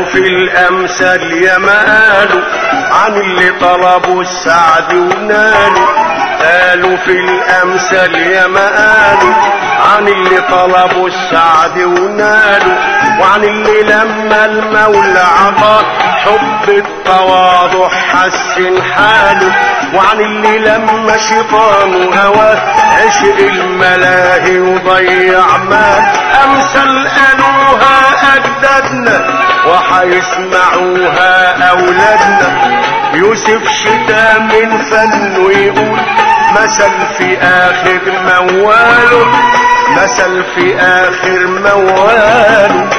في الامثال يا ما قالوا عن اللي طلبوا السعد ونالوا قالوا في الامثال يا ما قالوا عن اللي طلبوا السعد ونالوا وعن اللي لما المولى عطاه حب التواضع حسن حاله وعن اللي لما شيطان هواه عشق الملاهي وضيع مال امثل قالوها اجدادنا وحيسمعوها اولادنا يوسف شتا من فنه يقول مثل في اخر مواله مثل في اخر مواله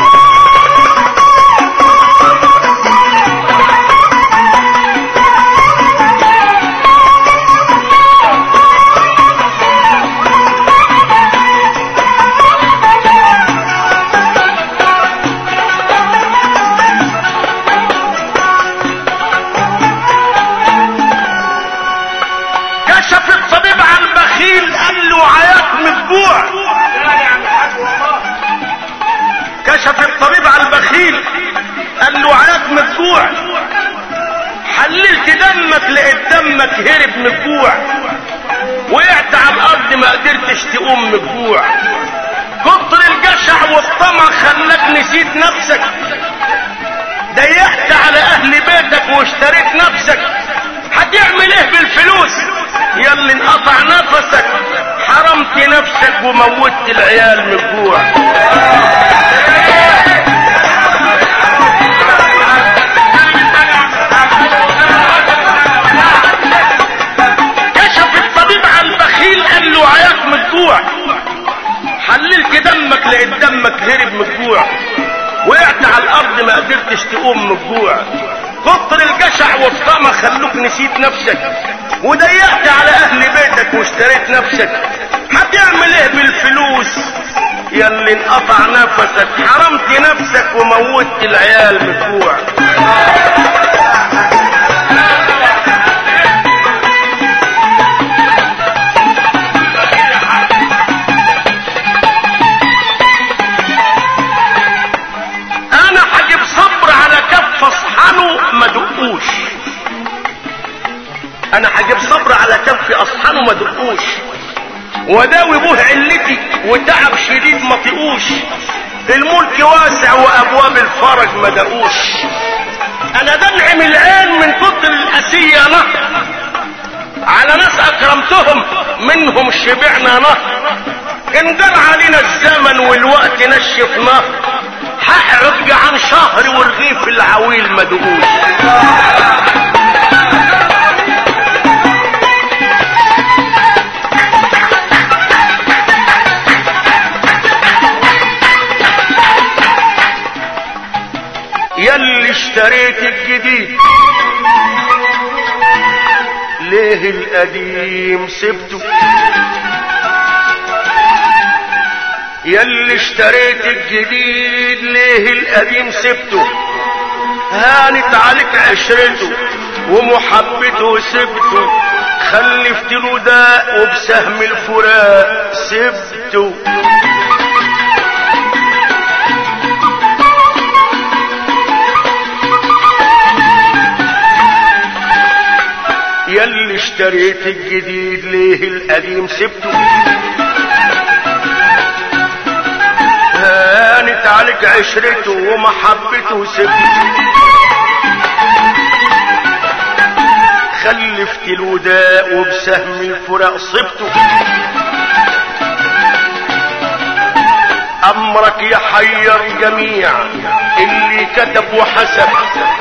كشف الطبيب عن بخيل قال له عياك من الجوع كشف الطبيب عن البخيل قال له عياك من الجوع حللت دمك لقيت دمك هرب من الجوع وقعت على الارض ما قدرتش تقوم من الجوع كتر الجشع والطمع خلاك نسيت نفسك ضيقت على اهل بيتك واشتريت نفسك هتعمل ايه بالفلوس يا اللي انقطع نفسك حرمت نفسك وموتت العيال من الجوع كشف الطبيب عن البخيل قال له عياك من الجوع حللت دمك لقيت دمك هرب من الجوع وقعت على الارض ما قدرتش تقوم من الجوع كتر الجشع والطمع خلوك نسيت نفسك وضيقت على اهل بيتك واشتريت نفسك هتعمل ايه بالفلوس يا اللي انقطع نفسك حرمت نفسك وموتت العيال من الجوع انا هجيب صبر على كف اصحانه ما دقوش انا هجيب صبر على كف اصحانه ما دقوش وداوي به علتي وتعب شديد ما طقوش الملك واسع وابواب الفرج ما دقوش انا دمعم العين من كتر الاسية نهر على ناس اكرمتهم منهم شبعنا نهر ان جرى علينا الزمن والوقت نشف نهر هحرج عن شهر والغيف العويل ما دقوش يلي اشتريت الجديد ليه القديم سبته يلي اشتريت الجديد ليه القديم سبته هانت عليك عشرته ومحبته سبته خلفت له داء وبسهم الفراق سبته يلي اشتريت الجديد ليه القديم سبته هانت عليك عشرته ومحبته سبته خلفت الوداء وبسهم الفراق صبته امرك يحير جميع اللي كتب وحسب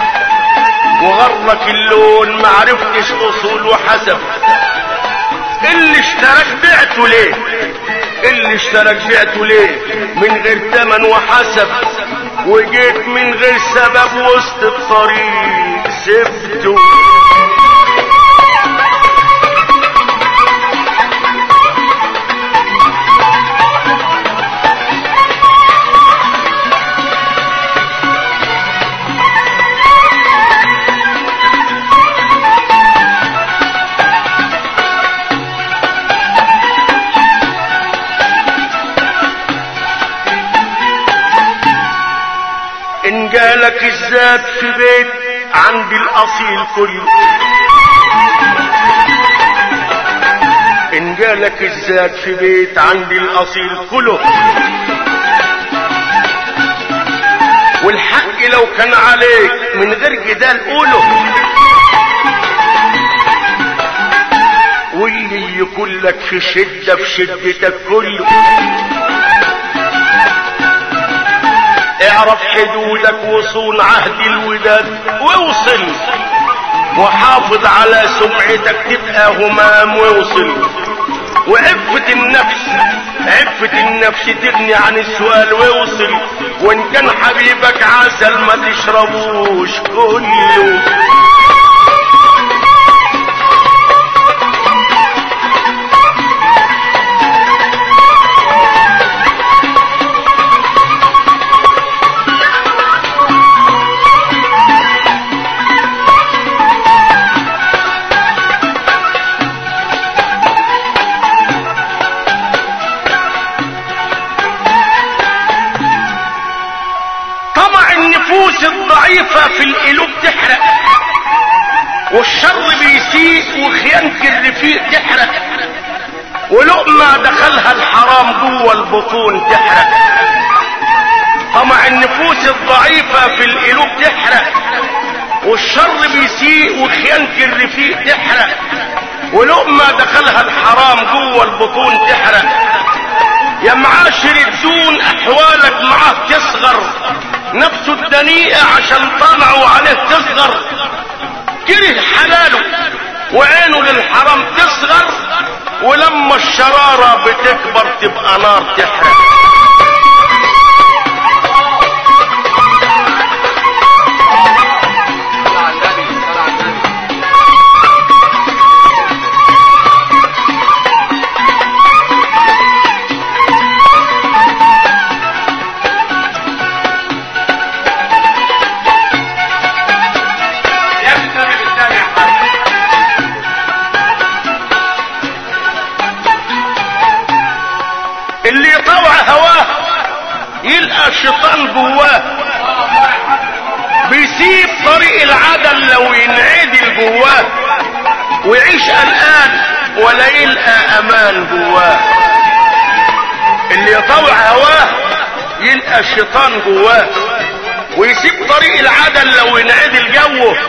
وغرك اللون معرفتش اصول وحسب اللي اشترك بعته ليه اللي اشترك بعته ليه من غير تمن وحسب وجيت من غير سبب وسط الطريق سبته ان جالك الزاد في بيت عند الاصيل كله ان جالك الزاد في بيت عند الاصيل كله والحق لو كان عليك من غير جدال قوله واللي يكون لك في شدة في شدتك كله اعرف حدودك وصون عهد الوداد واوصل وحافظ على سمعتك تبقى همام واوصل وعفة النفس عفة النفس تغني عن السؤال واوصل وان كان حبيبك عسل ما تشربوش كله طمع النفوس الضعيفة في القلوب تحرق والشر بيسيء وخيانة الرفيق تحرق ولقمة دخلها الحرام جوه البطون تحرق طمع النفوس الضعيفة في القلوب تحرق والشر بيسيء وخيانة الرفيق تحرق ولقمة دخلها الحرام جوه البطون تحرق يا معاشر الدون احوالك معاه تصغر نفسه الدنيئة عشان طمعوا عليه تصغر كره حلاله وعينه للحرام تصغر ولما الشرارة بتكبر تبقى نار تحرق اللي يطوع هواه يلقى الشيطان جواه بيسيب طريق العدل لو ينعدل جواه ويعيش قلقان ولا يلقى امان جواه اللي يطوع هواه يلقى الشيطان جواه ويسيب طريق العدل لو ينعدل جوه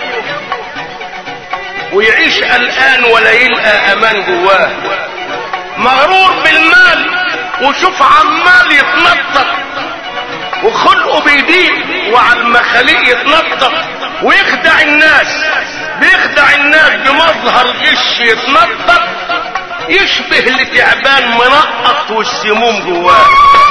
ويعيش قلقان ولا يلقى امان جواه مغرور بالمال وشوف عمال يتنطط وخلقه بيضيق وعلى المخاليق يتنطط ويخدع الناس بيخدع الناس بمظهر غش يتنطط يشبه لتعبان منقط والسموم جواه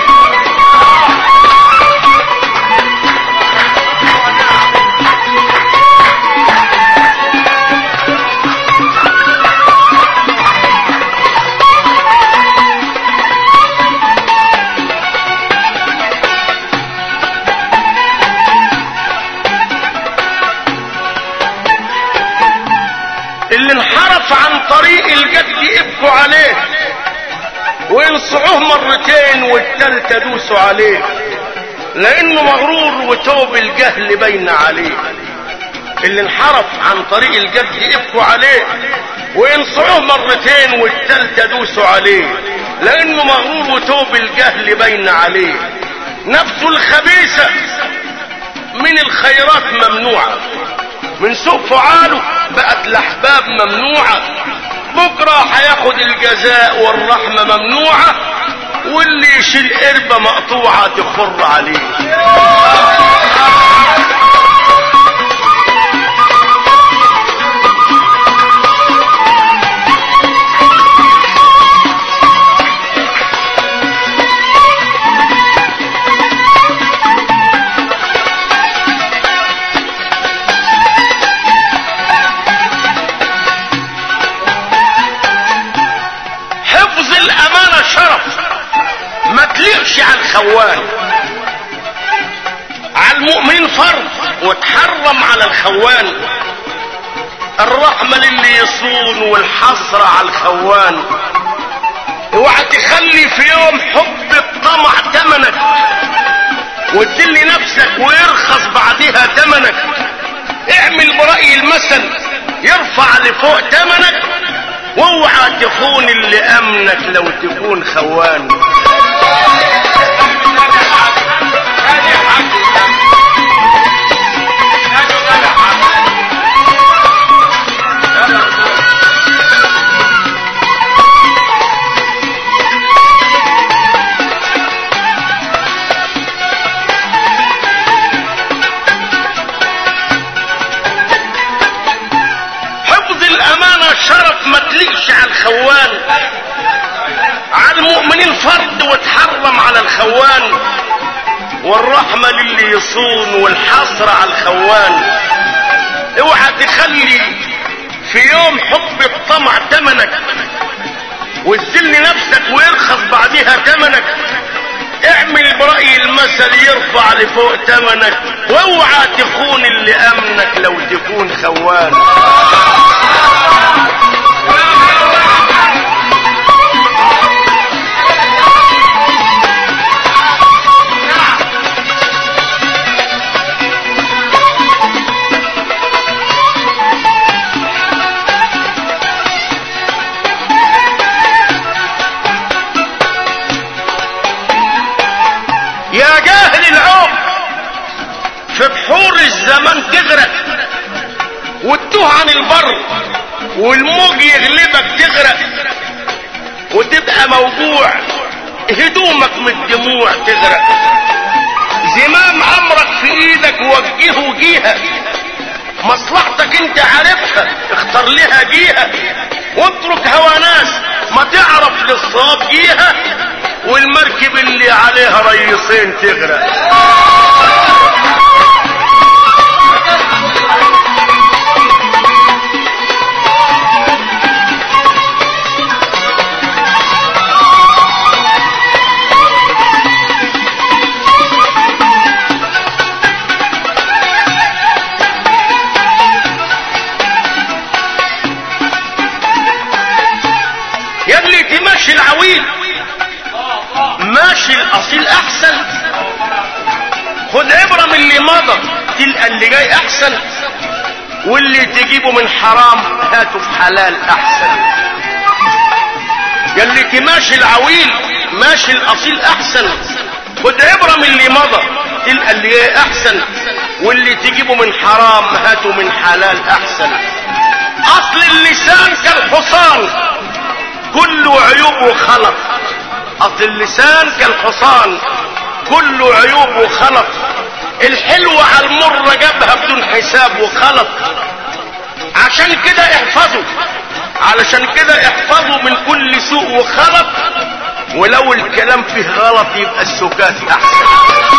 اللي انحرف عن طريق الجد يبكوا عليه وينصعوه مرتين والتالتة دوسوا عليه لانه مغرور وتوب الجهل بين عليه اللي انحرف عن طريق الجد يبكوا عليه وينصعوه مرتين والتالتة دوسوا عليه لانه مغرور وتوب الجهل بين عليه نفسه الخبيثة من الخيرات ممنوعة من سوء فعاله بقت الاحباب ممنوعة بكرة هياخد الجزاء والرحمة ممنوعة واللي يشيل قربة مقطوعة تخر عليه حفظ الامانة شرف ما تليقش على الخوان على المؤمنين فرض وتحرم على الخوان الرحمة للي يصون والحسرة على الخوان اوعى تخلي في يوم حب الطمع تمنك وتدلي نفسك ويرخص بعد المثل يرفع لفوق تمنك واوعى تخون اللي امنك لو تكون خوان حفظ الامانة شرف ما تليقش على الخوان على المؤمنين فرض وتحرم على الخوان والرحمة للي يصون والحسرة على الخوان اوعى تخلي في يوم حب الطمع تمنك وتذل نفسك ويرخص بعدها تمنك اعمل برأي المثل يرفع لفوق تمنك واوعى تخون اللي امنك لو تكون خوان يا جاهل العوم في بحور الزمان تغرق وتتوه عن البر والموج يغلبك تغرق وتبقى موجوع هدومك من الدموع تغرق زمام امرك في ايدك وجهه جيها مصلحتك انت عارفها اختار لها جيها واترك هوى ناس ما تعرف للصواب جيها والمركب اللي عليها ريصين تغرق يا ابني تمشي العويل ماشي الاصيل احسن خد عبرة من اللي مضى تلقى اللي جاي احسن واللي تجيبه من حرام هاته في حلال احسن يا اللي تماشي العويل ماشي الاصيل احسن خد عبرة من اللي مضى تلقى اللي جاي احسن واللي تجيبه من حرام هاته من حلال احسن اصل اللسان كالحصان كله عيوب وخلط اصل اللسان كالحصان كله عيوب وخلط الحلو على المر جابها بدون حساب وخلط عشان كده احفظوا علشان كده احفظوا من كل سوء وخلط ولو الكلام فيه غلط يبقى السكات احسن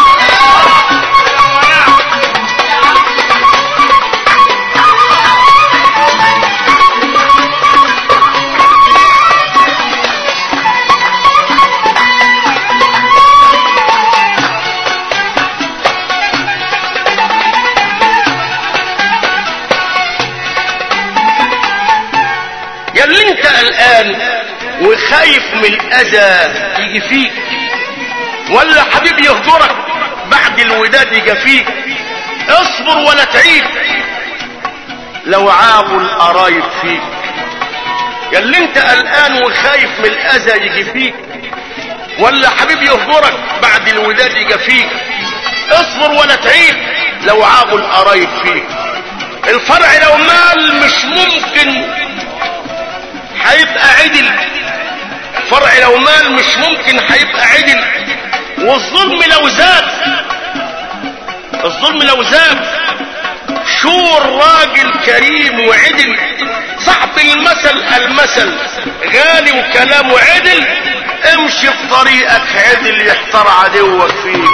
يا اللي انت قلقان وخايف من الاذى يجي فيك ولا حبيب يهجرك بعد الوداد يجي فيك اصبر ولا تعيد لو عابوا القرايب فيك يا اللي انت قلقان وخايف من الاذى يجي فيك ولا حبيب يهجرك بعد الوداد يجي فيك اصبر ولا تعيد لو عابوا القرايب فيك الفرع لو مال مش ممكن هيبقى عدل فرع لو مال مش ممكن هيبقى عدل والظلم لو زاد الظلم لو زاد شور راجل كريم وعدل صاحب المثل المثل غالي وكلامه عدل امشي في طريقك عدل يحتر عدوك فيك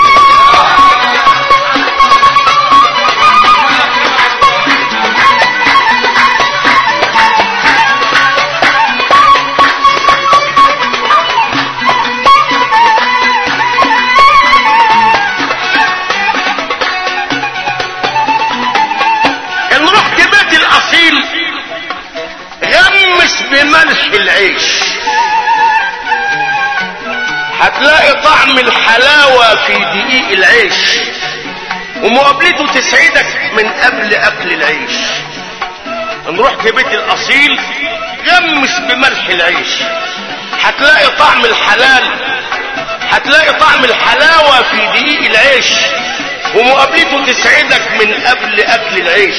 ان رحت بيت الاصيل غمس بملح العيش هتلاقي طعم الحلاوة في دقيق العيش ومقابلته تسعدك من قبل اكل العيش نروح بيت الاصيل غمس بملح العيش هتلاقي طعم الحلال هتلاقي طعم الحلاوة في دقيق العيش ومقابلته تسعدك من قبل اكل العيش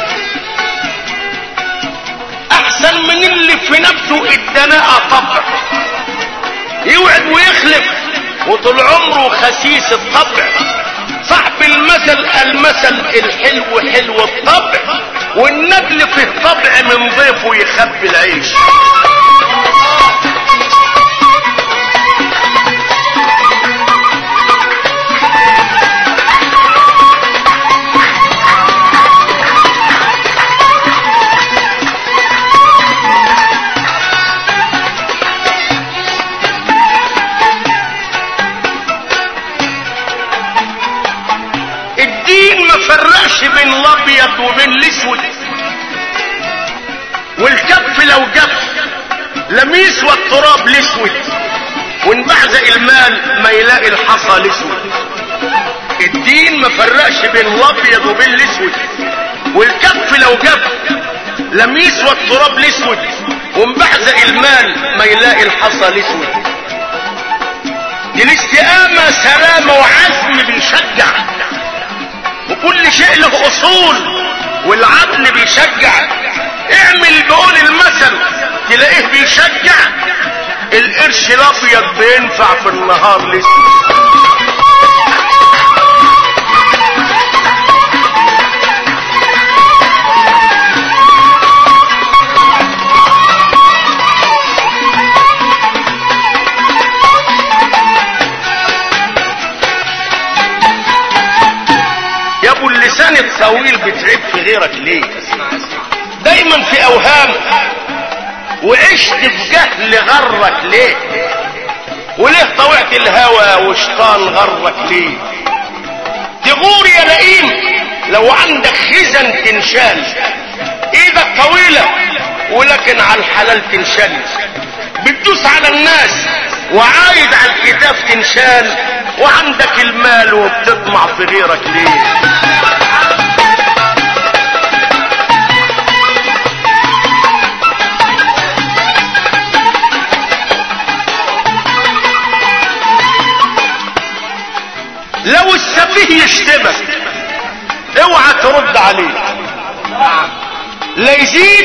احسن من اللي في نفسه الدناءة طبع يوعد ويخلف وطول عمره خسيس الطبع صاحب المثل المثل الحلو حلو الطبع والنجل فيه طبع من ضيفه يخبي العيش الدين ما فرقش بين الابيض وبين الاسود والكف لو جف لم يسوى التراب الاسود وانبعزق المال ما يلاقي الحصى الاسود الدين ما فرقش بين الابيض وبين الاسود والكف لو جف لم يسوى التراب الاسود وانبعزق المال ما يلاقي الحصى الاسود دي الاستقامة سلامة وعزم بيشجع وكل شيء له اصول والعدل بيشجع اعمل بقول المثل تلاقيه بيشجع القرش الابيض بينفع في النهار لسه يا ابو اللسان الطويل بتعب في غيرك ليه دايما في اوهام وعشت في جهل غرك ليه وليه طوعت الهوى وشطان غرك ليه تغور يا لئيم لو عندك خزن تنشال ايدك طويلة ولكن على الحلال تنشل بتدوس على الناس وعايد على الكتاب تنشال وعندك المال وبتطمع في غيرك ليه لو السفيه يشتمك اوعى ترد عليه لا يزيد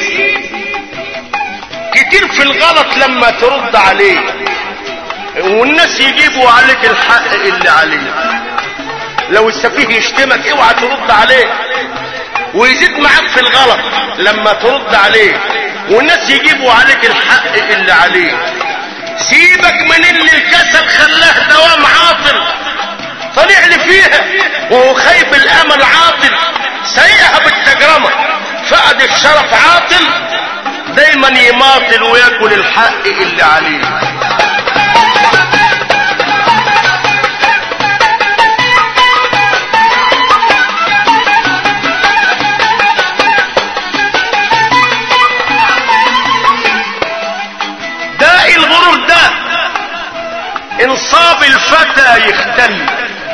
كتير في الغلط لما ترد عليه والناس يجيبوا عليك الحق اللي عليه لو السفيه يشتمك اوعى ترد عليه ويزيد معاك في الغلط لما ترد عليه والناس يجيبوا عليك الحق اللي عليه سيبك من اللي الكسل خلاه دوام عاطل طلع لي فيها وهو خايف الامل عاطل سيئها بالتجرمة فقد الشرف عاطل دايما يماطل وياكل الحق اللي عليه داء الغرور ده انصاب الفتى يختل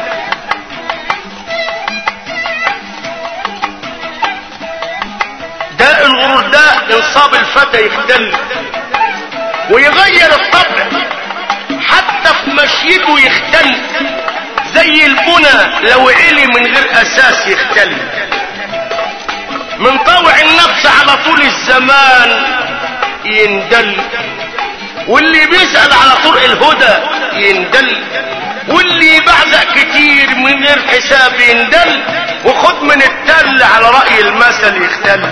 داء الغرور ده انصاب الفتى يختل ويغير الطبع حتى في مشيته يختل زي البنى لو علي من غير اساس يختل من طوع النفس على طول الزمان يندل واللي بيسأل على طرق الهدى يندل واللي بعزق كتير من غير حساب يندل وخد من التل على رأي المثل يختل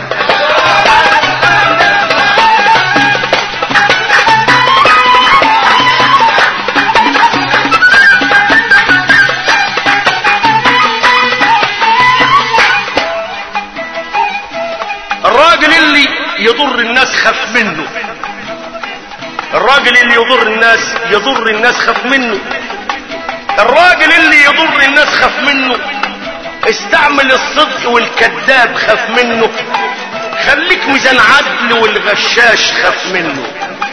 الراجل اللي يضر الناس خف منه الراجل اللي يضر الناس يضر الناس خف منه الراجل اللي يضر الناس خف منه استعمل الصدق والكذاب خف منه خليك ميزان عدل والغشاش خف منه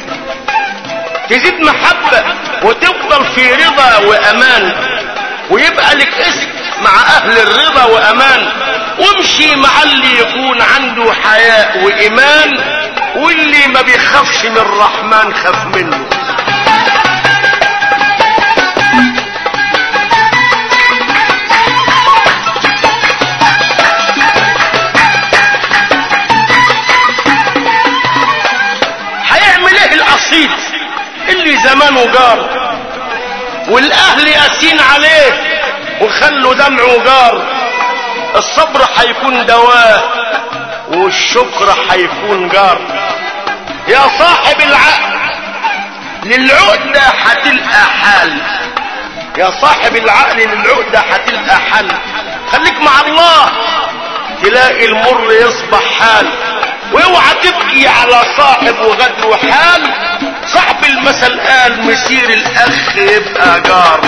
تزيد محبة وتفضل في رضا وأمان ويبقى لك اسم مع أهل الرضا وأمان وامشي مع اللي يكون عنده حياء وايمان واللي ما بيخافش من الرحمن خاف منه هيعمل ايه الاصيل اللي زمانه جار والاهل قاسين عليه وخلوا دمعه جار الصبر هيكون دواه والشكر هيكون جار يا صاحب العقل للعقدة هتلقى حل يا صاحب العقل للعقدة هتلقى حل خليك مع الله تلاقي المر يصبح حال واوعى تبكي على صاحب وغدر وحال صاحب المثل قال مسير الاخ يبقى جار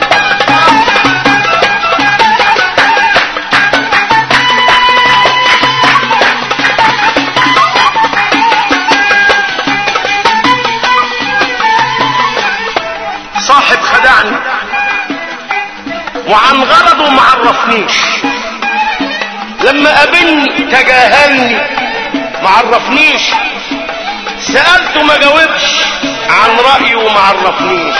صاحب خدعني وعن غرضه معرفنيش لما قابلني تجاهلني معرفنيش سألته ما جاوبش عن رأيه ومعرفنيش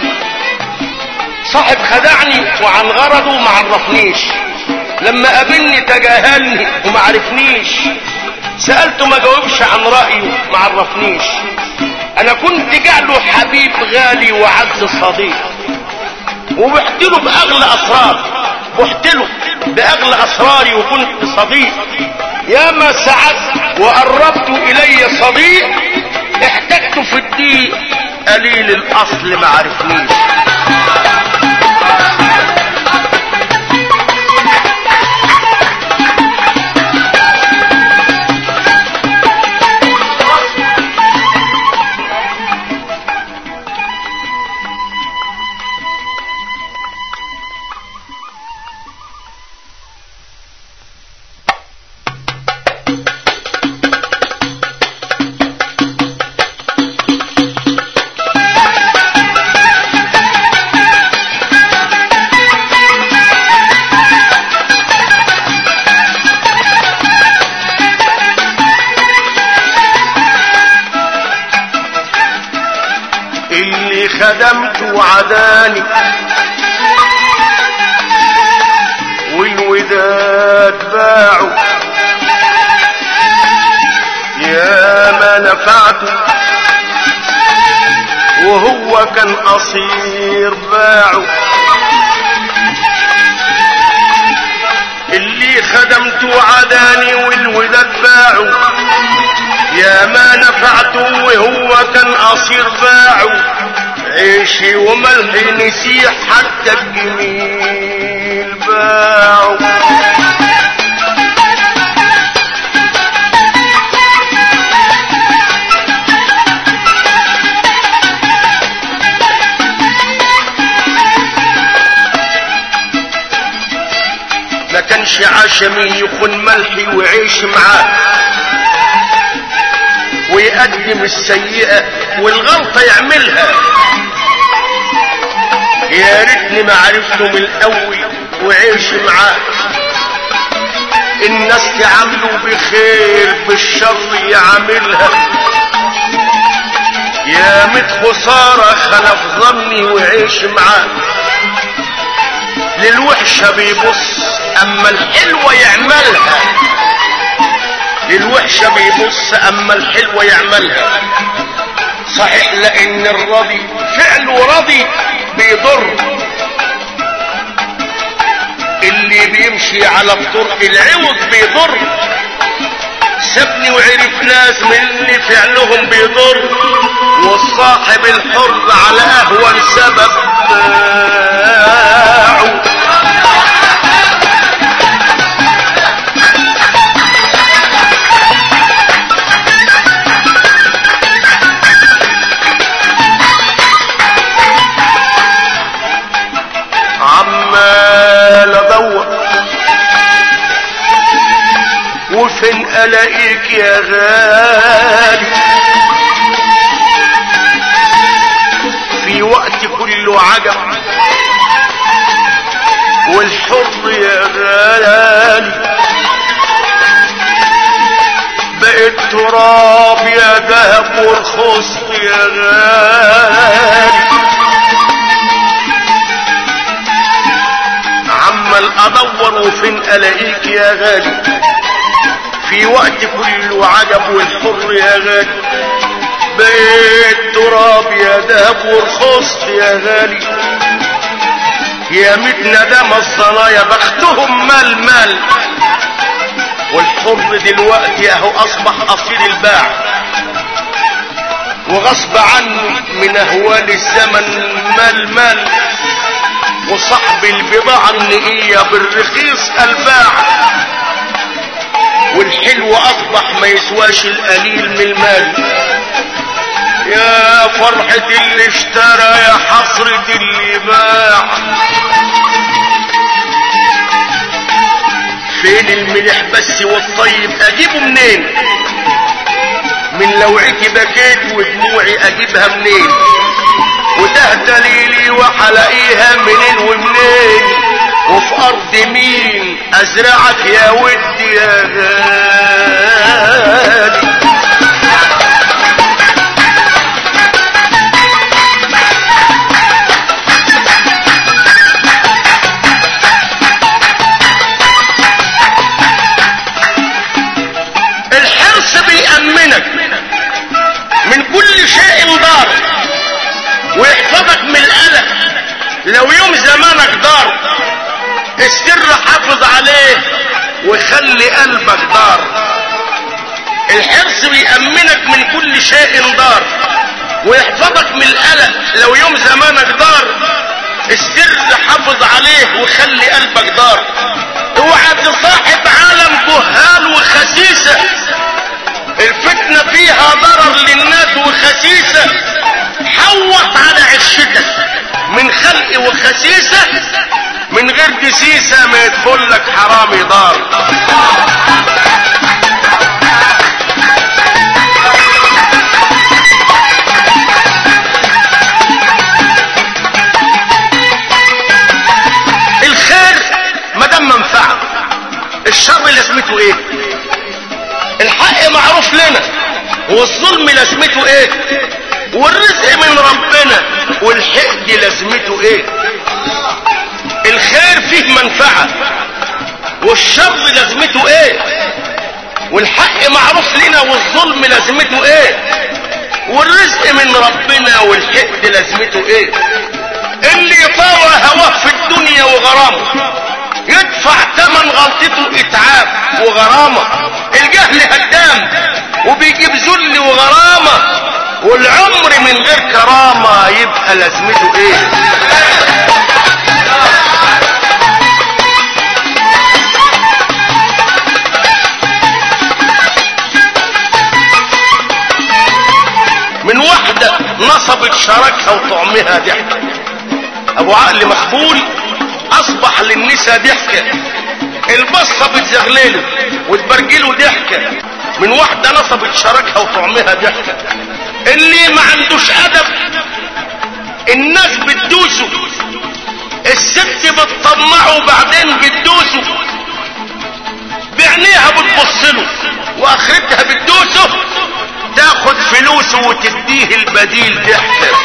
صاحب خدعني وعن غرضه معرفنيش لما قابلني تجاهلني ومعرفنيش سألته ما جاوبش عن رأيه معرفنيش انا كنت جعله حبيب غالي وعز صديق وبحت له باغلى اسرار بحت له باغلى اسراري وكنت صديق يا ما سعدت وقربت الي صديق احتجت في الدين قليل الاصل ما عرفنيش اللي خدمت وعداني والوداد باعوا يا ما نفعته وهو كان قصير باعه اللي خدمت وعداني والوداد باعوا يا ما نفعته وهو كان قصير باعه عيشي وملحي نسيح حتى الجميل باعه ما كانش عشمي يخون ملحي وعيش معاه ويقدم السيئة والغلطة يعملها يا ريتني ما عرفته من الاول وعيش معاه الناس تعامله بخير بالشر يعاملها يا مت خسارة خلف ظني وعيش معاه للوحشة بيبص اما الحلوة يعملها للوحشة بيبص اما الحلوة يعملها صحيح لان الرضي فعله رضي بيضر اللي بيمشي على الطرق العوض بيضر سابني وعرف ناس من اللي فعلهم بيضر والصاحب الحر على اهون سبب باعه عمال ادور وفين الاقيك يا غالي في وقت كله عجب والحر يا غالي بالتراب يا ذهب ورخصت يا غالي عمال ادور وفين الاقيك يا غالي في وقت كله عجب والحر يا غالي بيت تراب يا ذهب ورخصت يا غالي يا ميت ندم الصنايا بختهم مال مال والحر دلوقتي اهو اصبح اصيل الباع وغصب عنه من اهوال الزمن مال مال وصاحب البضاعة النقية بالرخيص الباع والحلو اصبح ما يسواش القليل من المال يا فرحة اللي اشترى يا حسرة اللي باع فين الملح بس والطيب اجيبه منين من لوعتي بكيت ودموعي اجيبها منين وتهتلي لي وحلاقيها منين ومنين وفي ارض مين ازرعك يا ودي يا غالي الحرص بيأمنك من كل شيء ضار ويحفظك من القلق لو يوم زمانك دار السر حافظ عليه وخلي قلبك دار الحرص بيأمنك من كل شيء دار ويحفظك من القلق لو يوم زمانك دار السر حافظ عليه وخلي قلبك دار اوعى تصاحب عالم جهال وخسيسة الفتنة فيها ضرر للناس وخسيسة حوط على عشتك من خلق وخسيسة من غير دسيسة ما يدخل لك حرامي دار الخير مدام منفعة الشر لازمته ايه الحق معروف لنا والظلم لازمته ايه والرزق من ربنا والحقد لازمته ايه الخير فيه منفعة والشر لازمته ايه والحق معروف لنا والظلم لازمته ايه والرزق من ربنا والحقد لازمته ايه اللي يطاوع هواه في الدنيا وغرامه يدفع ثمن غلطته اتعاب وغرامة الجهل هدام وبيجيب ذل وغرامة والعمر من غير كرامة يبقى لازمته ايه من واحدة نصبت شراكها وطعمها ضحكة ابو عقل مخبول اصبح للنساء ضحكة البصة بتزغلله وتبرجله ضحكة من واحدة نصبت شراكها وطعمها ضحكة اللي ما عندوش ادب الناس بتدوسه الست بتطمعه وبعدين بتدوسه بعينيها بتبصله واخرتها بتدوسه تاخد فلوسه وتديه البديل ضحكة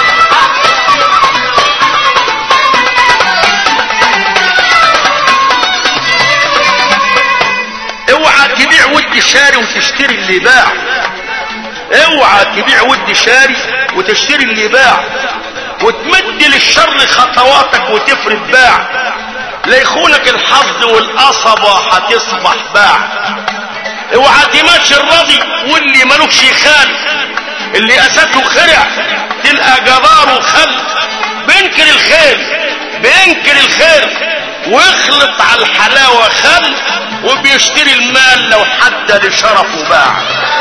اوعى تبيع ود شاري وتشتري اللي باع اوعى تبيع ود شاري وتشتري اللي باع وتمد للشر خطواتك وتفرد باع لا يخونك الحظ والقصبة هتصبح باع اوعى تمشي الراضي واللي ملوكش خال اللي اساته خرع تلقى جبار وخل بينكر الخير بينكر الخير ويخلط على الحلاوة خل وبيشتري المال لو حتى لشرفه باع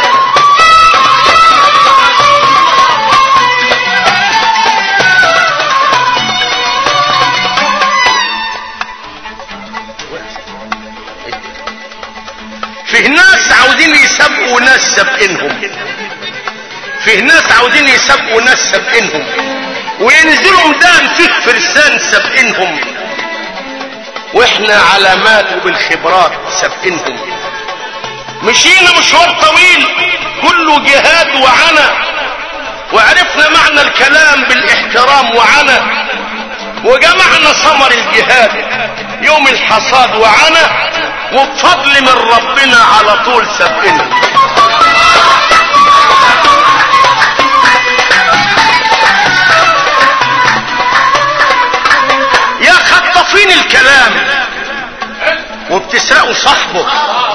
فيه ناس عاوزين يسابقوا ناس سابقينهم فيه ناس عاوزين يسابقوا ناس سابقينهم وينزلوا مدان فيه فرسان سابقينهم واحنا علامات وبالخبرات سابقينهم مشينا مشوار طويل كله جهاد وعنا وعرفنا معنى الكلام بالاحترام وعنا وجمعنا ثمر الجهاد يوم الحصاد وعنا وبفضل من ربنا على طول سبقنا يا خطفين الكلام وبتسرقوا صاحبه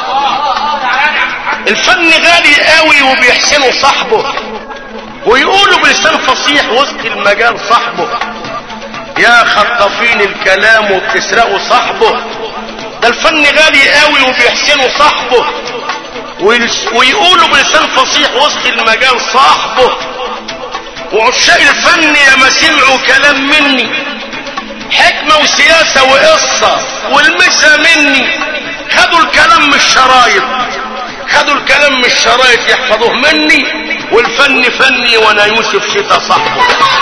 الفن غالي قوي وبيحسنوا صاحبه ويقولوا بلسان فصيح وسط المجال صاحبه يا خطفين الكلام وبتسرقوا صاحبه ده الفن غالي قوي وبيحسنوا صاحبه ويقولوا بلسان فصيح وسط المجال صاحبه وعشاق الفن يا ما سمعوا كلام مني حكمة وسياسة وقصة والمسا مني خدوا الكلام من الشرايط خدوا الكلام من الشرايط يحفظوه مني والفن فني وانا يوسف شتا صاحبه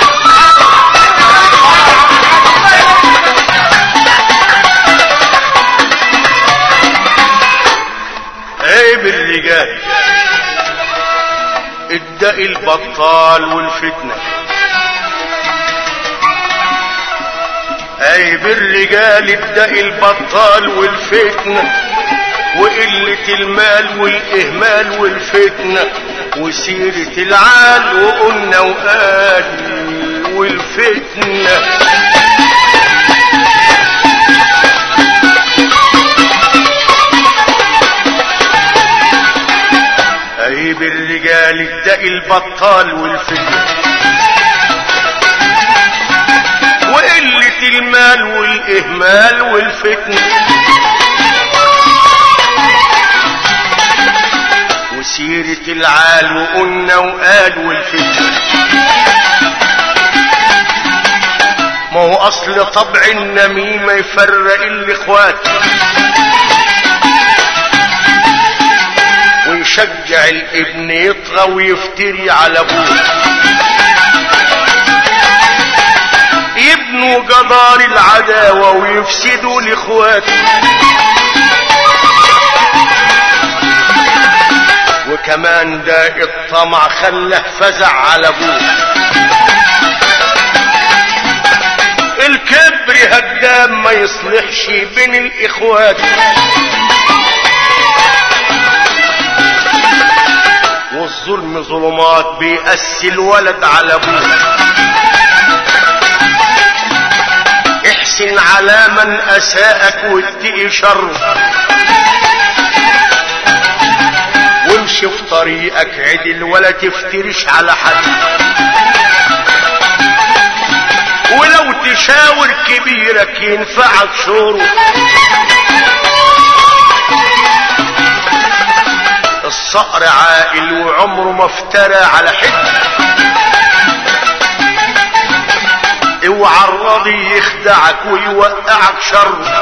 عيب الرجال الدق البطال والفتنة عيب الرجال الدق البطال والفتنة وقلة المال والإهمال والفتنة وسيرة العال وقلنا وقال والفتنة عيب الرجال الدق البطال والفتنة وقلة المال والإهمال والفتنة وسيرة العال وقلنا وقال والفتنة ما هو أصل طبع النميمة يفرق الإخوات ويشجع الابن يطغى ويفتري على ابوه يبنوا جدار العداوة ويفسدوا الاخوات وكمان ده الطمع خله فزع على ابوه الكبر هدام ما يصلحش بين الاخوات والظلم ظلمات بيأسي الولد على ابوه احسن على من اساءك واتقي شره وامشي في طريقك عدل ولا تفترش على حد ولو تشاور كبيرك ينفعك شوره الصقر عاقل وعمره ما افترى على حد اوعى الراضي يخدعك ويوقعك شر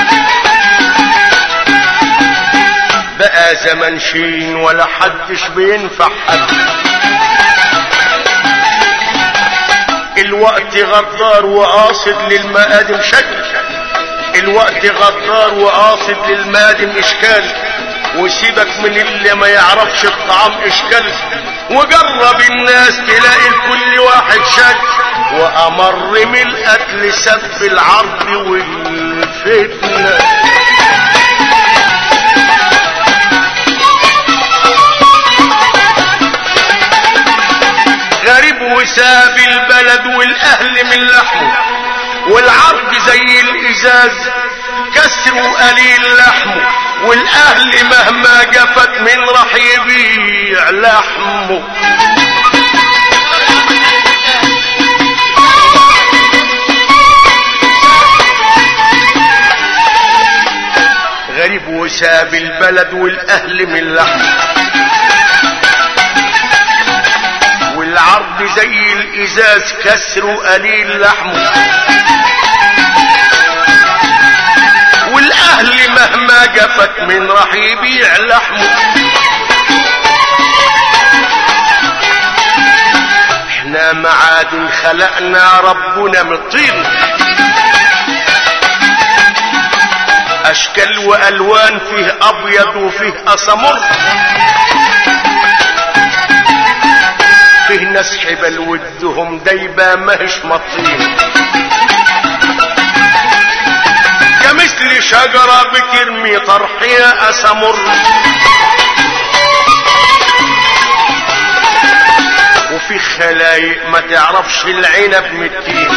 بقى زمن شين ولا حدش بينفع حد الوقت غدار وقاصد للمقادم شكل الوقت غدار وقاصد للمادم اشكال وسيبك من اللي ما يعرفش الطعام اشكال وجرب الناس تلاقي لكل واحد شك وامر من القتل سب العرض والفتنه غريب وساب البلد والاهل من لحمه والعرض زي الازاز كسر قليل لحمه والاهل مهما جفت من راح يبيع لحمه غريب وساب البلد والاهل من لحمه والعرض زي الازاز كسر قليل لحمه والاهل مهما جفت من راح يبيع لحمه احنا معادن خلقنا ربنا من الطين اشكال والوان فيه ابيض وفيه اسمر فيه ناس حبل ودهم دايبه ماهش مطين كمثل شجرة بترمي طرحها أسمر وفي خلايق ما تعرفش العنب متين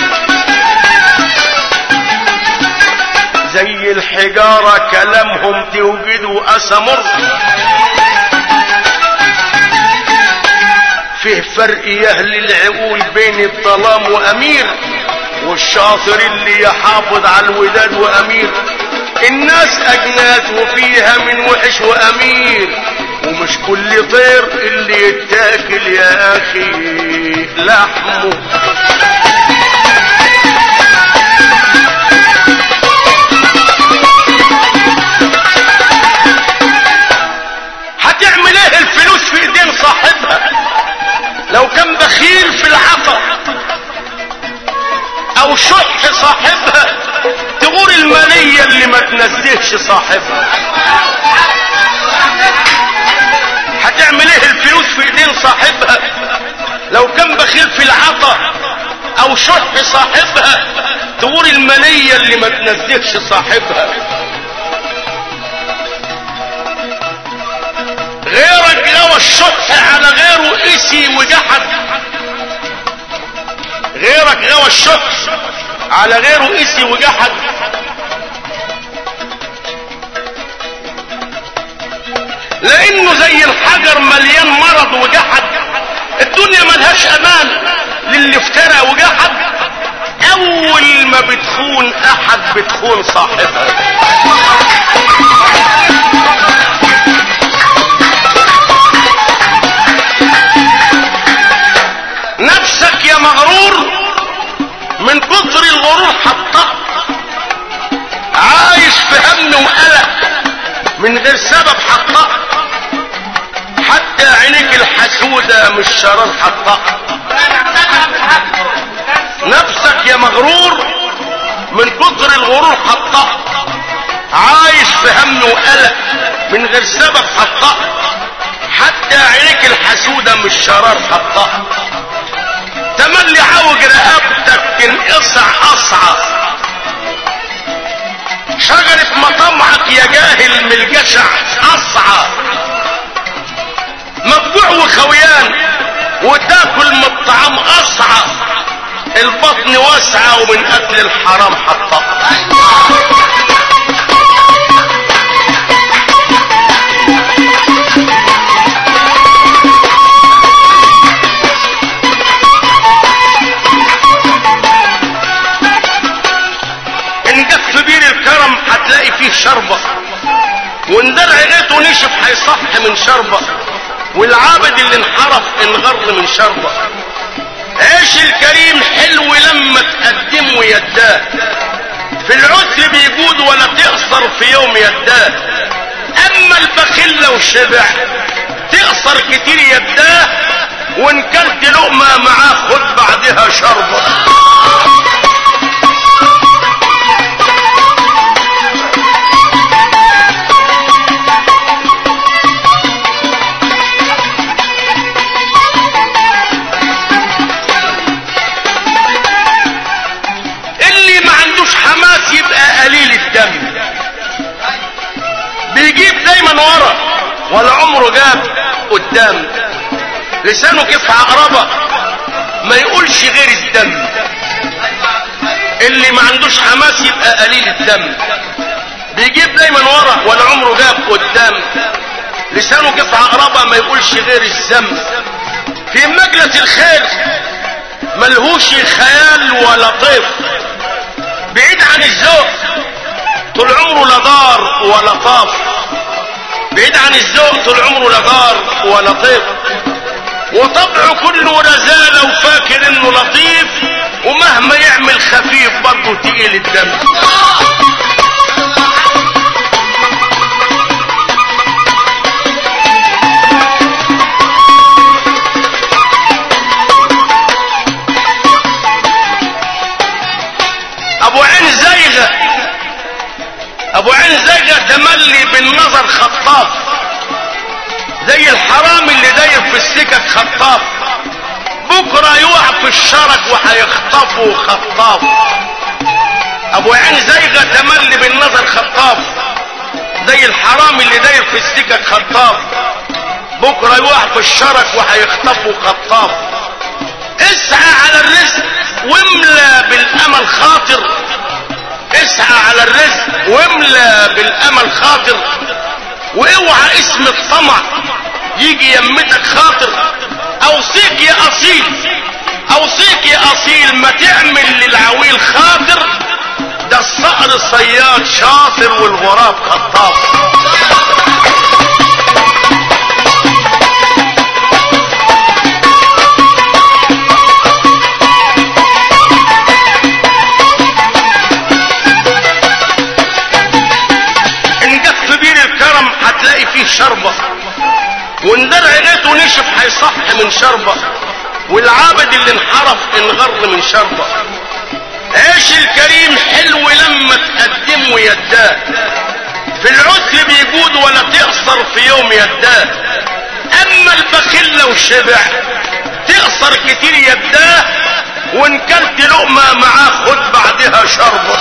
زي الحجارة كلامهم توجدوا أسمر فيه فرق يهل العقول بين الظلام وأمير والشاطر اللي يحافظ على الوداد وامير الناس اجناس وفيها من وحش وامير ومش كل طير اللي يتاكل يا اخي لحمه هتعمل ايه الفلوس في ايدين صاحبها لو كان بخيل في العطا او شح صاحبها تغور المالية اللي ما تنزهش صاحبها هتعمل ايه الفلوس في ايدين صاحبها لو كان بخيل في العطا او شح صاحبها تغور المالية اللي ما تنزهش صاحبها غيرك لو الشح على غيره قسي وجحد غيرك غوى الشح على غيره قسي وجحد لانه زي الحجر مليان مرض وجحد الدنيا ملهاش امان للي افترى وجحد اول ما بتخون احد بتخون صاحبها نفسك يا مغرور من كتر الغرور حطك عايش في هم وقلق من غير سبب حطك حتى عينيك الحسودة مش شرار حطك نفسك يا مغرور من كتر الغرور حطك عايش في هم وقلق من غير سبب حطك حتى عينيك الحسودة مش شرار حطك تملي عوج رقبتك تنقصع قصعة شجرة مطمعك يا جاهل من الجشع قصعة مفجوع وخويان وتاكل من الطعام قصعة البطن واسعة ومن اكل الحرام حطة ان جت في بير الكرم هتلاقي فيه شربة وان درع غيته نشف هيصح من شربة والعابد اللي انحرف انغر من شربة عيش الكريم حلو لما تقدمه يداه في العسر بيجود ولا تقصر في يوم يداه اما البخيل لو شبع تقصر كتير يداه وان كلت لقمة معاه خد بعدها شربة اللي ما عندوش حماس يبقى قليل الدم بيجيب دايما ورا ولا عمره جاب قدام لسانه كيف عقربة ما يقولش غير الدم اللي ما عندوش حماس يبقى قليل الدم بيجيب دايما ورا ولا عمره جاب قدام لسانه كيف عقربة ما يقولش غير الذم في مجلس الخير ملهوش خيال ولا طيف بعيد عن الذوق طول عمره لا دار ولا طاف بعيد عن الذوق طول عمره لا دار ولا طيف وطبعه كله رزالة وفاكر انه لطيف ومهما يعمل خفيف برضه تقيل الدم ابو عين زيغة ابو عين زيغة تملي بالنظر خطاف زي الحرام اللي داير في السكك خطاف بكرة يقع في الشرك وهيخطفه خطاف ابو عين زيغة تملي بالنظر خطاف زي الحرام اللي داير في السكك خطاف بكرة يقع في الشرك وهيخطفه خطاف اسعى على الرزق واملى بالامل خاطر اسعى على الرزق واملى بالامل خاطر واوعى اسم الطمع يجي يمتك خاطر اوصيك يا اصيل اوصيك يا اصيل ما تعمل للعويل خاطر ده الصقر صياد شاطر والغراب خطاف ان جت في بير الكرم هتلاقي فيه شربة وان درع لقيته نشف هيصح من شربة والعابد اللي انحرف انغر من شربة عيش الكريم حلو لما تقدمه يداه في العسر بيجود ولا تقصر في يوم يداه اما البخيل لو شبع تقصر كتير يداه وان كلت لقمة معاه خد بعدها شربة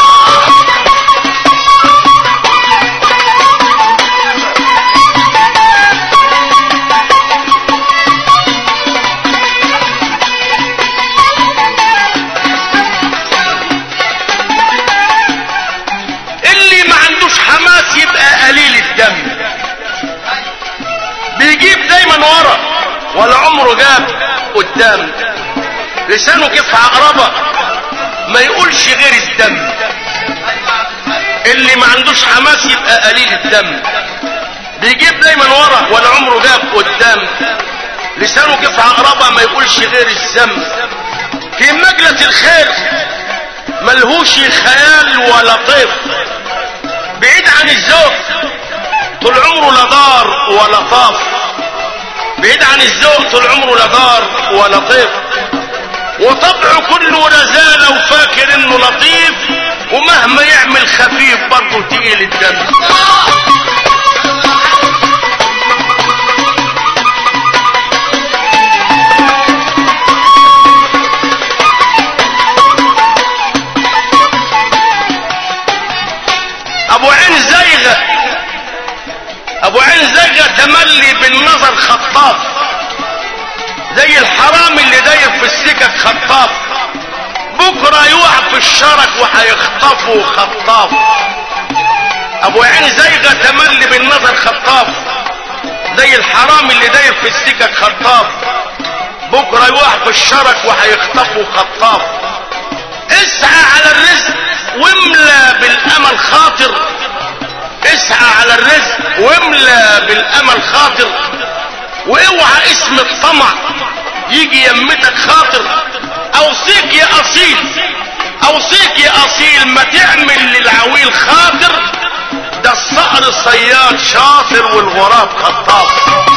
اللي ما عندوش حماس يبقى قليل الدم بيجيب دايما ورا ولا عمره جاب قدام لسانه كيف عقربة ما يقولش غير الدم اللي ما عندوش حماس يبقى قليل الدم بيجيب دايما ورا ولا عمره جاب قدام لسانه كيف عقربة ما يقولش غير الذم في مجلة الخير ملهوش خيال ولا طيف بعيد عن الذوق طول عمره لا دار ولا طاف بعيد عن الذوق طول عمره لا دار ولا طيف وطبعه كله رزالة وفاكر انه لطيف ومهما يعمل خفيف برضه تقيل الدم ابو عين زيغة ابو عين زيغة تملي بالنظر خطاف زي الحرام اللي داير في السكك خطاف بكرة يقع في الشرك وهيخطفه خطاف ابو عين زيغة تملي بالنظر خطاف زي الحرام اللي داير في السكك خطاف بكرة يقع في الشرك وهيخطفه خطاف اسعى على الرزق واملى بالامل خاطر اسعى على الرزق واملى بالامل خاطر واوعى اسم الطمع يجي يمتك خاطر اوصيك يا اصيل اوصيك يا اصيل ما تعمل للعويل خاطر ده الصقر صياد شاطر والغراب خطاف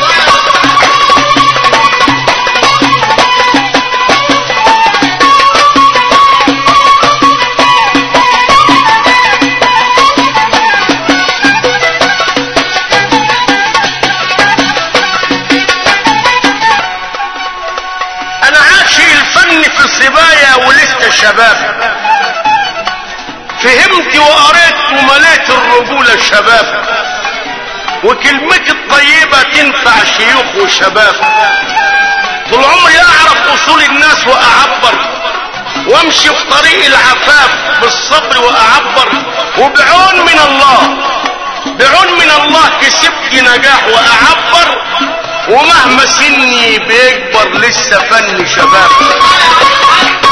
انا عاشق الفن في الصبايا ولسه شباب فهمت وقريت ومليت الرجولة شباب وكلمتي الطيبة تنفع شيوخ وشباب طول عمري اعرف اصول الناس واعبر وامشي في طريق العفاف بالصبر واعبر وبعون من الله بعون من الله كسبت نجاح واعبر ومهما سني بيكبر لسه فني شباب